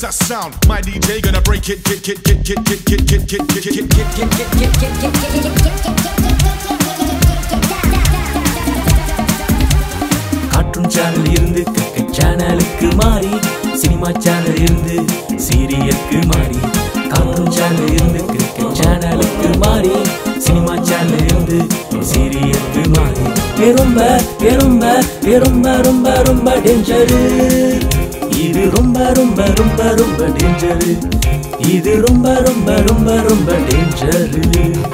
that sound. My DJ gonna break it, get, get, get, get, get, get, get, get, get, get, get, get, get, get. Cartoon channel இருந்து cricket சேனலுக்கு மாறி cinema channel இருந்து சீரியலுக்கு மாறி cartoon channel இருந்து cricket சேனலுக்கு மாறி cinema channel இருந்து சீரியலுக்கு மாறி ஏ ரொம்ப ஏ ரொம்ப ஏ ரொம்ப ரொம்ப ரொம்ப டேஞ்சரு இது ரொம்ப ரொம்ப ரொம்ப ரொம்ப டேஞ்சரு இது ரொம்ப ரொம்ப ரொம்ப ரொம்ப டேஞ்சரு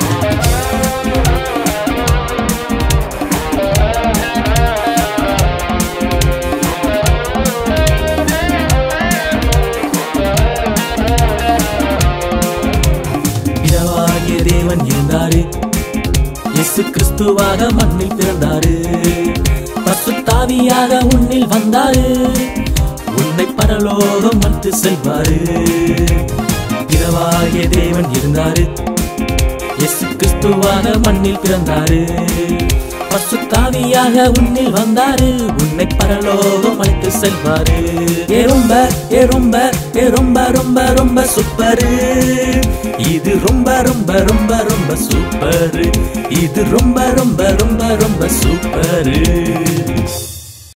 பிதாவாகிய தேவன் இருந்தாரு இயேசு கிறிஸ்துவாக மண்ணில் பிறந்தாரு பசுத்தாவியாக உன்னில் வந்தாரு உன்னை பரலோகம் வந்து செல்வாரு பிதாவாகிய தேவன் இருந்தாரு இயேசு கிறிஸ்துவாக மண்ணில் பிறந்தாரு பசுத்தாவியாக உன்னில் வந்தாரு உன்னை பரலோகம் அழைத்து செல்வாரு ஏ ரொம்ப ஏ ரொம்ப ஏ ரொம்ப ரொம்ப ரொம்ப சூப்பரு இது ரொம்ப ரொம்ப ரொம்ப ரொம்ப சூப்பரு இது ரொம்ப ரொம்ப ரொம்ப ரொம்ப சூப்பரு